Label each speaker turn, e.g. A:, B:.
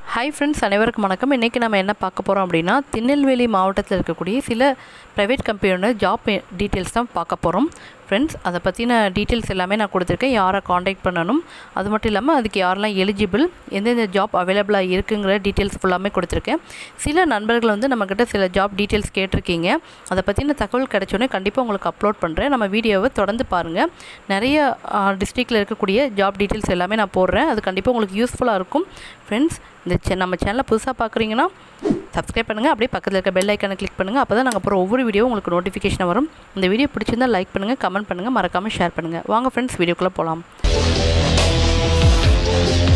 A: hi friends அனைவருக்கும் வணக்கம் இன்றைக்கி நம்ம என்ன பார்க்க போகிறோம் அப்படின்னா திருநெல்வேலி மாவட்டத்தில் இருக்கக்கூடிய சில ப்ரைவேட் கம்பெனியோட ஜாப் டீட்டெயில்ஸ் தான் பார்க்க போகிறோம் ஃப்ரெண்ட்ஸ் அதை பற்றின டீட்டெயில்ஸ் எல்லாமே நான் கொடுத்துருக்கேன் யாரை காண்டாக்ட் பண்ணணும் அது மட்டும் இல்லாமல் அதுக்கு யாரெல்லாம் எலிஜிபிள் எந்தெந்த ஜாப் அவைலபிளாக இருக்குங்கிற டீட்டெயில்ஸ் ஃபுல்லாமே கொடுத்துருக்கேன் சில நண்பர்கள் வந்து நம்மக்கிட்ட சில ஜாப் டீட்டெயில்ஸ் கேட்டிருக்கீங்க அதை பற்றின தகவல் கிடைச்சோன்னே கண்டிப்பாக உங்களுக்கு அப்லோட் பண்ணுறேன் நம்ம வீடியோவை தொடர்ந்து பாருங்கள் நிறைய டிஸ்ட்ரிக்டில் இருக்கக்கூடிய ஜாப் டீட்டெயில்ஸ் எல்லாமே நான் போடுறேன் அது கண்டிப்பாக உங்களுக்கு யூஸ்ஃபுல்லாக இருக்கும் ஃப்ரெண்ட்ஸ் இந்த செ நம்ம சேனலை புதுசாக பார்க்குறீங்கன்னா சப்ஸ்கிரைப் பண்ணுங்கள் அப்படியே பக்கத்தில் இருக்க பெல் ஐக்கானை கிளிக் பண்ணுங்கள் அப்போ தான் நாங்கள் அப்புறம் ஒவ்வொரு வீடியோ உங்களுக்கு நோட்டிஃபிகேஷன் வரும் இந்த வீடியோ பிடிச்சிருந்தால் லைக் பண்ணுங்கள் கமெண்ட் பண்ணுங்கள் மறக்காமல் ஷேர் பண்ணுங்கள் வாங்க ஃப்ரெண்ட்ஸ் வீடியோக்குள்ளே போகலாம்